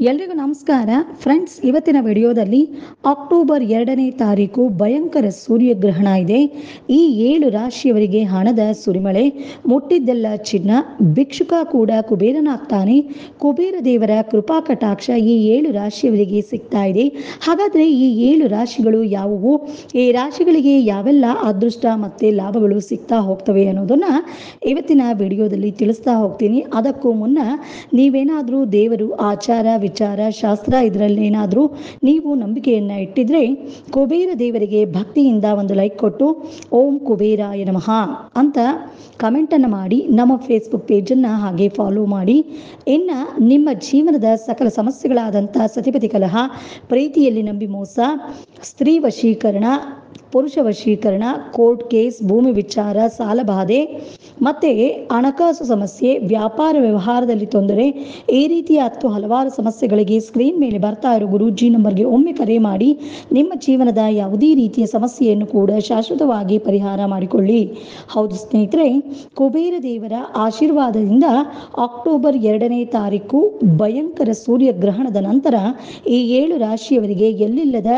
ಎಲ್ರಿಗೂ ನಮಸ್ಕಾರ ಫ್ರೆಂಡ್ಸ್ ಇವತ್ತಿನ ವಿಡಿಯೋದಲ್ಲಿ ಅಕ್ಟೋಬರ್ ಎರಡನೇ ತಾರೀಕು ಭಯಂಕರ ಸೂರ್ಯಗ್ರಹಣ ಇದೆ ಈ ಏಳು ರಾಶಿಯವರಿಗೆ ಹಣದ ಸುರಿಮಳೆ ಮುಟ್ಟಿದ್ದೆಲ್ಲ ಚಿನ್ನ ಭಿಕ್ಷುಕ ಕೂಡ ಕುಬೇರನಾಗ್ತಾನೆ ಕುಬೇರ ದೇವರ ಕೃಪಾ ಕಟಾಕ್ಷ ಈ ಏಳು ರಾಶಿಯವರಿಗೆ ಸಿಗ್ತಾ ಇದೆ ಹಾಗಾದ್ರೆ ಈ ಏಳು ರಾಶಿಗಳು ಯಾವುವು ಈ ರಾಶಿಗಳಿಗೆ ಯಾವೆಲ್ಲ ಅದೃಷ್ಟ ಮತ್ತೆ ಲಾಭಗಳು ಸಿಗ್ತಾ ಹೋಗ್ತವೆ ಅನ್ನೋದನ್ನ ಇವತ್ತಿನ ವಿಡಿಯೋದಲ್ಲಿ ತಿಳಿಸ್ತಾ ಹೋಗ್ತೀನಿ ಅದಕ್ಕೂ ಮುನ್ನ ನೀವೇನಾದರೂ ದೇವರು ಆಚಾರ ವಿಚಾರ ಶಾಸ್ತ್ರ ಇದರಲ್ಲೇನಾದರೂ ನೀವು ನಂಬಿಕೆಯನ್ನು ಇಟ್ಟಿದ್ರೆ ಕುಬೇರ ದೇವರಿಗೆ ಭಕ್ತಿಯಿಂದ ಒಂದು ಲೈಕ್ ಕೊಟ್ಟು ಓಂ ಕುಬೇರಾಯ ನಮಃ ಅಂತ ಕಮೆಂಟನ್ನು ಮಾಡಿ ನಮ್ಮ ಫೇಸ್ಬುಕ್ ಪೇಜನ್ನು ಹಾಗೆ ಫಾಲೋ ಮಾಡಿ ಇನ್ನು ನಿಮ್ಮ ಜೀವನದ ಸಕಲ ಸಮಸ್ಯೆಗಳಾದಂಥ ಸತಿಪತಿ ಕಲಹ ಪ್ರೀತಿಯಲ್ಲಿ ನಂಬಿ ಮೋಸ ಸ್ತ್ರೀ ವಶೀಕರಣ ಪುರುಷ ವಶೀಕರಣ ಕೋರ್ಟ್ ಕೇಸ್ ಭೂಮಿ ವಿಚಾರ ಸಾಲಬಾಧೆ ಮತ್ತೆ ಹಣಕಾಸು ಸಮಸ್ಯೆ ವ್ಯಾಪಾರ ವ್ಯವಹಾರದಲ್ಲಿ ತೊಂದರೆ ಈ ರೀತಿಯ ಹತ್ತು ಹಲವಾರು ಸಮಸ್ಯೆಗಳಿಗೆ ಸ್ಕ್ರೀನ್ ಮೇಲೆ ಬರ್ತಾ ಇರೋ ಗುರೂಜಿ ನಂಬರ್ಗೆ ಒಮ್ಮೆ ಕರೆ ಮಾಡಿ ನಿಮ್ಮ ಜೀವನದ ಯಾವುದೇ ರೀತಿಯ ಸಮಸ್ಯೆಯನ್ನು ಕೂಡ ಶಾಶ್ವತವಾಗಿ ಪರಿಹಾರ ಮಾಡಿಕೊಳ್ಳಿ ಹೌದು ಸ್ನೇಹಿತರೆ ಕುಬೇರ ದೇವರ ಆಶೀರ್ವಾದದಿಂದ ಅಕ್ಟೋಬರ್ ಎರಡನೇ ತಾರೀಕು ಭಯಂಕರ ಸೂರ್ಯಗ್ರಹಣದ ನಂತರ ಈ ಏಳು ರಾಶಿಯವರಿಗೆ ಎಲ್ಲಿಲ್ಲದ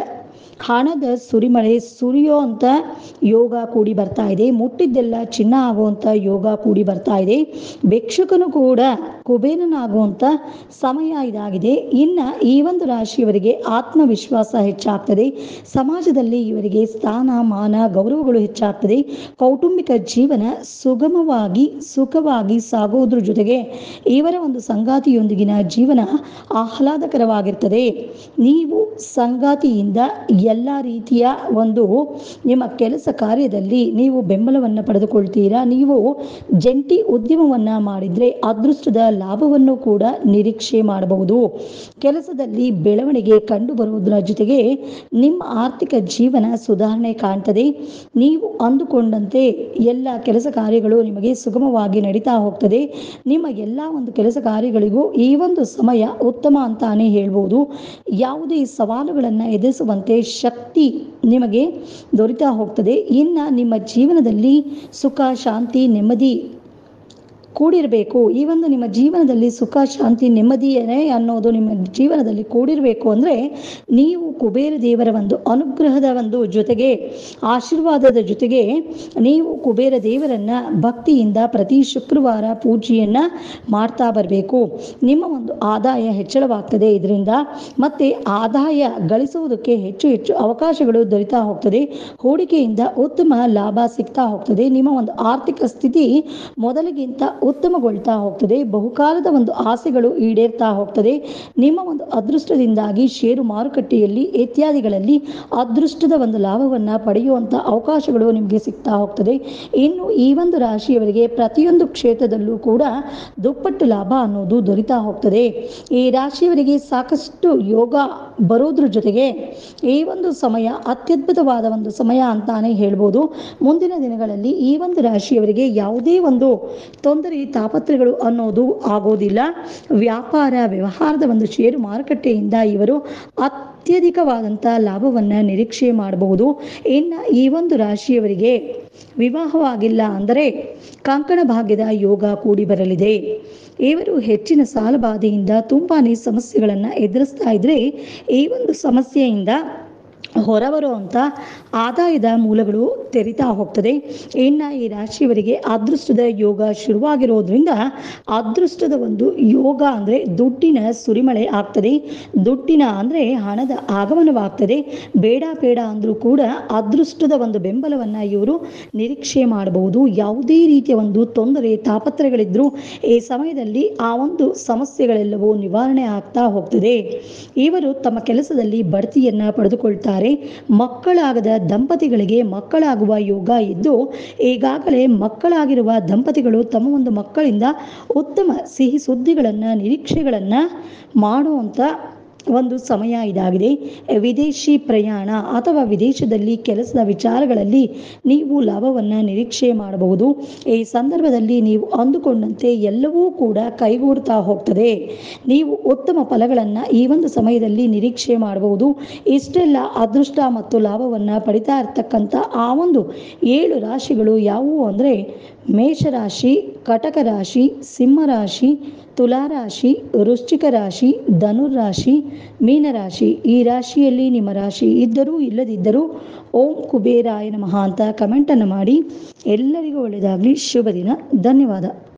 ಹಣದ ಸುರಿಮಳೆ ಸುರಿಯೋ ಅಂತ ಯೋಗ ಕೂಡಿ ಬರ್ತಾ ಇದೆ ಮುಟ್ಟಿದ್ದೆಲ್ಲ ಚಿನ್ನ ಆಗುವಂಥ ಯೋಗ ಕೂಡಿ ಬರ್ತಾ ಇದೆ ಭಿಕ್ಷುಕನು ಕೂಡ ಕುಬೇರನಾಗುವಂಥ ಸಮಯ ಇದಾಗಿದೆ ಇನ್ನು ಈ ಒಂದು ರಾಶಿಯವರಿಗೆ ಆತ್ಮವಿಶ್ವಾಸ ಹೆಚ್ಚಾಗ್ತದೆ ಸಮಾಜದಲ್ಲಿ ಇವರಿಗೆ ಸ್ಥಾನ ಮಾನ ಗೌರವಗಳು ಹೆಚ್ಚಾಗ್ತದೆ ಕೌಟುಂಬಿಕ ಜೀವನ ಸುಗಮವಾಗಿ ಸುಖವಾಗಿ ಸಾಗೋದ್ರ ಜೊತೆಗೆ ಇವರ ಒಂದು ಸಂಗಾತಿಯೊಂದಿಗಿನ ಜೀವನ ಆಹ್ಲಾದಕರವಾಗಿರ್ತದೆ ನೀವು ಸಂಗಾತಿಯಿಂದ ಎಲ್ಲ ರೀತಿಯ ಒಂದು ನಿಮ್ಮ ಕೆಲಸ ಕಾರ್ಯದಲ್ಲಿ ನೀವು ಬೆಂಬಲವನ್ನು ಪಡೆದುಕೊಳ್ತೀರಾ ನೀವು ಜಂಟಿ ಉದ್ಯಮವನ್ನು ಮಾಡಿದರೆ ಅದೃಷ್ಟದ ಲಾಭವನ್ನು ಕೂಡ ನಿರೀಕ್ಷೆ ಮಾಡಬಹುದು ಕೆಲಸದಲ್ಲಿ ಬೆಳವಣಿಗೆ ಕಂಡು ಬರುವುದರ ಜೊತೆಗೆ ನಿಮ್ಮ ಆರ್ಥಿಕ ಜೀವನ ಸುಧಾರಣೆ ಕಾಣ್ತದೆ ನೀವು ಅಂದುಕೊಂಡಂತೆ ಎಲ್ಲ ಕೆಲಸ ಕಾರ್ಯಗಳು ನಿಮಗೆ ಸುಗಮವಾಗಿ ನಡೀತಾ ಹೋಗ್ತದೆ ನಿಮ್ಮ ಎಲ್ಲ ಒಂದು ಕೆಲಸ ಕಾರ್ಯಗಳಿಗೂ ಈ ಒಂದು ಸಮಯ ಉತ್ತಮ ಅಂತಾನೆ ಹೇಳ್ಬೋದು ಯಾವುದೇ ಸವಾಲುಗಳನ್ನು ಎದುರಿಸುವಂತೆ ಶಕ್ತಿ ನಿಮಗೆ ದೊರೀತಾ ಹೋಗ್ತದೆ ಇನ್ನು ನಿಮ್ಮ ಜೀವನದಲ್ಲಿ ಸುಖ ಶಾಂತಿ ನೆಮ್ಮದಿ ಕೂಡಿರಬೇಕು ಈ ಒಂದು ನಿಮ್ಮ ಜೀವನದಲ್ಲಿ ಸುಖ ಶಾಂತಿ ನೆಮ್ಮದಿಯೇ ಅನ್ನೋದು ನಿಮ್ಮ ಜೀವನದಲ್ಲಿ ಕೂಡಿರಬೇಕು ಅಂದರೆ ನೀವು ಕುಬೇರ ದೇವರ ಒಂದು ಅನುಗ್ರಹದ ಒಂದು ಜೊತೆಗೆ ಆಶೀರ್ವಾದದ ಜೊತೆಗೆ ನೀವು ಕುಬೇರ ದೇವರನ್ನ ಭಕ್ತಿಯಿಂದ ಪ್ರತಿ ಶುಕ್ರವಾರ ಪೂಜೆಯನ್ನು ಮಾಡ್ತಾ ಬರಬೇಕು ನಿಮ್ಮ ಒಂದು ಆದಾಯ ಹೆಚ್ಚಳವಾಗ್ತದೆ ಇದರಿಂದ ಮತ್ತೆ ಆದಾಯ ಗಳಿಸುವುದಕ್ಕೆ ಹೆಚ್ಚು ಹೆಚ್ಚು ಅವಕಾಶಗಳು ದೊರೀತಾ ಹೋಗ್ತದೆ ಹೂಡಿಕೆಯಿಂದ ಉತ್ತಮ ಲಾಭ ಸಿಗ್ತಾ ಹೋಗ್ತದೆ ನಿಮ್ಮ ಒಂದು ಆರ್ಥಿಕ ಸ್ಥಿತಿ ಮೊದಲಿಗಿಂತ ಉತ್ತಮಗೊಳ್ತಾ ಹೋಗ್ತದೆ ಬಹುಕಾಲದ ಒಂದು ಆಸೆಗಳು ಈಡೇರ್ತಾ ಹೋಗ್ತದೆ ನಿಮ್ಮ ಒಂದು ಅದೃಷ್ಟದಿಂದಾಗಿ ಷೇರು ಮಾರುಕಟ್ಟೆಯಲ್ಲಿ ಇತ್ಯಾದಿಗಳಲ್ಲಿ ಅದೃಷ್ಟದ ಒಂದು ಲಾಭವನ್ನು ಪಡೆಯುವಂಥ ಅವಕಾಶಗಳು ನಿಮಗೆ ಸಿಗ್ತಾ ಹೋಗ್ತದೆ ಇನ್ನು ಈ ಒಂದು ರಾಶಿಯವರಿಗೆ ಪ್ರತಿಯೊಂದು ಕ್ಷೇತ್ರದಲ್ಲೂ ಕೂಡ ದುಪ್ಪಟ್ಟು ಲಾಭ ಅನ್ನೋದು ದೊರೀತಾ ಹೋಗ್ತದೆ ಈ ರಾಶಿಯವರಿಗೆ ಸಾಕಷ್ಟು ಯೋಗ ಬರೋದ್ರ ಜೊತೆಗೆ ಈ ಒಂದು ಸಮಯ ಅತ್ಯದ್ಭುತವಾದ ಒಂದು ಸಮಯ ಅಂತಾನೆ ಹೇಳ್ಬೋದು ಮುಂದಿನ ದಿನಗಳಲ್ಲಿ ಈ ಒಂದು ರಾಶಿಯವರಿಗೆ ಯಾವುದೇ ಒಂದು ತೊಂದರೆ ತಾಪತ್ರೆಗಳು ಅನ್ನೋದು ಆಗೋದಿಲ್ಲ ವ್ಯಾಪಾರ ವ್ಯವಹಾರದ ಒಂದು ಷೇರು ಮಾರುಕಟ್ಟೆಯಿಂದ ಇವರು ಅತ್ಯಧಿಕವಾದಂಥ ಲಾಭವನ್ನು ನಿರೀಕ್ಷೆ ಮಾಡಬಹುದು ಇನ್ನು ಈ ಒಂದು ರಾಶಿಯವರಿಗೆ ವಿವಾಹವಾಗಿಲ್ಲ ಅಂದರೆ ಕಂಕಣ ಭಾಗ್ಯದ ಯೋಗ ಕೂಡಿ ಬರಲಿದೆ ಇವರು ಹೆಚ್ಚಿನ ಸಾಲಬಾಧೆಯಿಂದ ತುಂಬಾ ಸಮಸ್ಯೆಗಳನ್ನು ಎದುರಿಸ್ತಾ ಇದ್ರೆ ಈ ಒಂದು ಸಮಸ್ಯೆಯಿಂದ ಹೊರಬರುವಂಥ ಆದಾಯದ ಮೂಲಗಳು ತೆರಿತಾ ಹೋಗ್ತದೆ ಇನ್ನು ಈ ರಾಶಿಯವರಿಗೆ ಅದೃಷ್ಟದ ಯೋಗ ಶುರುವಾಗಿರೋದ್ರಿಂದ ಅದೃಷ್ಟದ ಒಂದು ಯೋಗ ಅಂದರೆ ದುಡ್ಡಿನ ಸುರಿಮಳೆ ಆಗ್ತದೆ ದುಡ್ಡಿನ ಅಂದರೆ ಹಣದ ಆಗಮನವಾಗ್ತದೆ ಬೇಡ ಬೇಡ ಅಂದರೂ ಕೂಡ ಅದೃಷ್ಟದ ಒಂದು ಬೆಂಬಲವನ್ನು ಇವರು ನಿರೀಕ್ಷೆ ಮಾಡಬಹುದು ಯಾವುದೇ ರೀತಿಯ ಒಂದು ತೊಂದರೆ ತಾಪತ್ರೆಗಳಿದ್ರೂ ಈ ಸಮಯದಲ್ಲಿ ಆ ಒಂದು ಸಮಸ್ಯೆಗಳೆಲ್ಲವೂ ನಿವಾರಣೆ ಆಗ್ತಾ ಹೋಗ್ತದೆ ಇವರು ತಮ್ಮ ಕೆಲಸದಲ್ಲಿ ಬಡ್ತಿಯನ್ನು ಪಡೆದುಕೊಳ್ತಾರೆ ಮಕ್ಕಳಾಗದ ದಂಪತಿಗಳಿಗೆ ಮಕ್ಕಳಾಗುವ ಯೋಗ ಇದ್ದು ಈಗಾಗಲೇ ಮಕ್ಕಳಾಗಿರುವ ದಂಪತಿಗಳು ತಮ್ಮ ಒಂದು ಮಕ್ಕಳಿಂದ ಉತ್ತಮ ಸಿಹಿ ಸುದ್ದಿಗಳನ್ನು ನಿರೀಕ್ಷೆಗಳನ್ನು ಮಾಡುವಂಥ ಒಂದು ಸಮಯ ಇದಾಗಿದೆ ವಿದೇಶಿ ಪ್ರಯಾಣ ಅಥವಾ ವಿದೇಶದಲ್ಲಿ ಕೆಲಸದ ವಿಚಾರಗಳಲ್ಲಿ ನೀವು ಲಾಭವನ್ನು ನಿರೀಕ್ಷೆ ಮಾಡಬಹುದು ಈ ಸಂದರ್ಭದಲ್ಲಿ ನೀವು ಅಂದುಕೊಂಡಂತೆ ಎಲ್ಲವೂ ಕೂಡ ಕೈಗೂಡ್ತಾ ಹೋಗ್ತದೆ ನೀವು ಉತ್ತಮ ಫಲಗಳನ್ನು ಈ ಒಂದು ಸಮಯದಲ್ಲಿ ನಿರೀಕ್ಷೆ ಮಾಡಬಹುದು ಇಷ್ಟೆಲ್ಲ ಅದೃಷ್ಟ ಮತ್ತು ಲಾಭವನ್ನು ಪಡಿತಾ ಇರ್ತಕ್ಕಂಥ ಆ ಒಂದು ಏಳು ರಾಶಿಗಳು ಯಾವುವು ಅಂದರೆ ಮೇಷರಾಶಿ ಕಟಕ ರಾಶಿ ಸಿಂಹರಾಶಿ ತುಲಾರಾಶಿ ವೃಶ್ಚಿಕ ರಾಶಿ ಧನುರ್ರಾಶಿ ಮೀನರಾಶಿ ಈ ರಾಶಿಯಲ್ಲಿ ನಿಮ್ಮ ರಾಶಿ ಇದ್ದರೂ ಇಲ್ಲದಿದ್ದರೂ ಓಂ ಕುಬೇರಾಯ ನಮಃ ಅಂತ ಕಮೆಂಟನ್ನು ಮಾಡಿ ಎಲ್ಲರಿಗೂ ಒಳ್ಳೆಯದಾಗಲಿ ಶುಭ ದಿನ ಧನ್ಯವಾದ